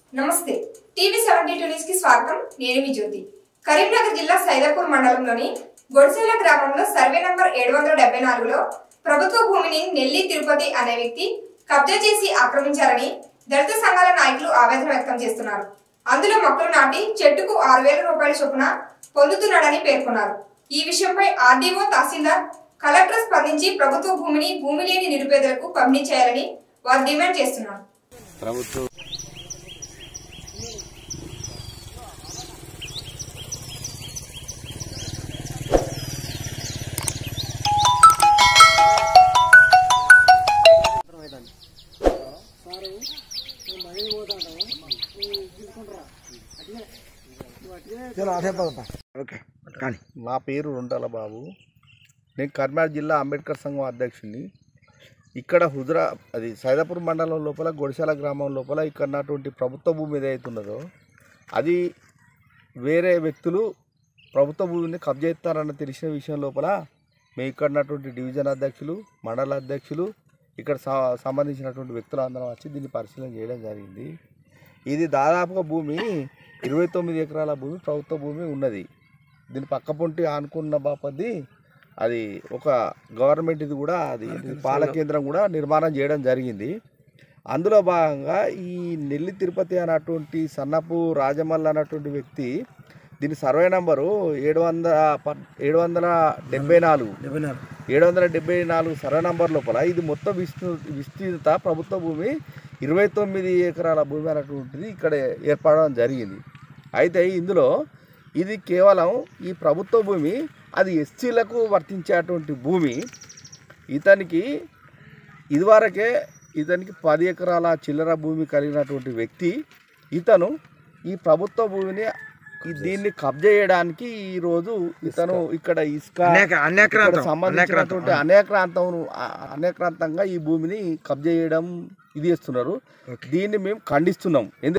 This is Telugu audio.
నమస్తే టీవీ సెవెంటీ టూ న్యూస్ కి స్వాగతం నేను మీ జ్యోతి కరీంనగర్ జిల్లా సైదాపూర్ మండలంలోని గొడిసేల గ్రామంలో సర్వే నంబర్ ఏడు వందల డెబ్బై నాలుగులో ప్రభుత్వ భూమిని నెల్లి తిరుపతి అనే వ్యక్తి కబ్జా చేసి ఆక్రమించారని దళిత సంఘాల నాయకులు ఆవేదన వ్యక్తం చేస్తున్నారు అందులో మొక్కలు నాటి చెట్టుకు ఆరు వేల రూపాయల చొప్పున పొందుతున్నాడని పేర్కొన్నారు ఈ విషయంపై ఆర్డీఓ తహసీల్దార్ కలెక్టర్ స్పందించి ప్రభుత్వ భూమిని భూమి లేని నిరుపేదలకు పంపిణీ చేయాలని వారు డిమాండ్ చేస్తున్నారు ప్రభుత్వం ఓకే కానీ నా పేరు రొండాల బాబు నేను కర్నాటక జిల్లా అంబేద్కర్ సంఘం అధ్యక్షుడిని ఇక్కడ హుజరా అది సైదాపూర్ మండలం లోపల గొడిశాల గ్రామం లోపల ఇక్కడ ఉన్నటువంటి ప్రభుత్వ భూమి ఏదైతే ఉన్నదో అది వేరే వ్యక్తులు ప్రభుత్వ భూమిని కబ్జా చేస్తారన్న తెలిసిన విషయం లోపల మేము ఇక్కడ ఉన్నటువంటి డివిజన్ అధ్యక్షులు మండల అధ్యక్షులు ఇక్కడ స- సంబంధించినటువంటి వ్యక్తులు అందరం వచ్చి దీన్ని పరిశీలన చేయడం జరిగింది ఇది దాదాపుగా భూమి ఇరవై తొమ్మిది ఎకరాల భూమి ప్రభుత్వ భూమి ఉన్నది దీని పక్క పొంటి ఆనుకున్న బాపది అది ఒక గవర్నమెంట్ ఇది కూడా అది ఇది పాల కేంద్రం కూడా నిర్మాణం చేయడం జరిగింది అందులో భాగంగా ఈ నెల్లి తిరుపతి అన్నటువంటి సన్నపు రాజమల్ల అన్నటువంటి వ్యక్తి దీని సర్వే నంబరు ఏడు వందల ప- ఏడు వందల డెబ్బై నాలుగు డెబ్బై నాలుగు ఏడు వందల డెబ్బై నాలుగు సర్వే నంబర్ లోపల ఇది మొత్తం విస్తృ విస్తృత ప్రభుత్వ భూమి ఇరవై తొమ్మిది ఎకరాల భూమి అనేటువంటిది ఇక్కడ ఏర్పడడం జరిగింది అయితే ఇందులో ఇది కేవలం ఈ ప్రభుత్వ భూమి అది ఎస్సీలకు వర్తించేటువంటి భూమి ఇతనికి ఇదివరకే ఇతనికి పది ఎకరాల చిల్లర భూమి కలిగినటువంటి వ్యక్తి ఇతను ఈ ప్రభుత్వ భూమిని ఈ దీన్ని కబ్జా చేయడానికి ఈ రోజు ఇతను ఇక్కడ ఇసుక అనేక అనేక్రాంతం ఇక్కడ సంబంధించినటువంటి అనేక్రాంతం అనేక్రాంతంగా ఈ భూమిని కబ్జా చేయడం ఇది చేస్తున్నారు ఓకే. దీన్ని మేము ఖండిస్తున్నాం ఎందుకు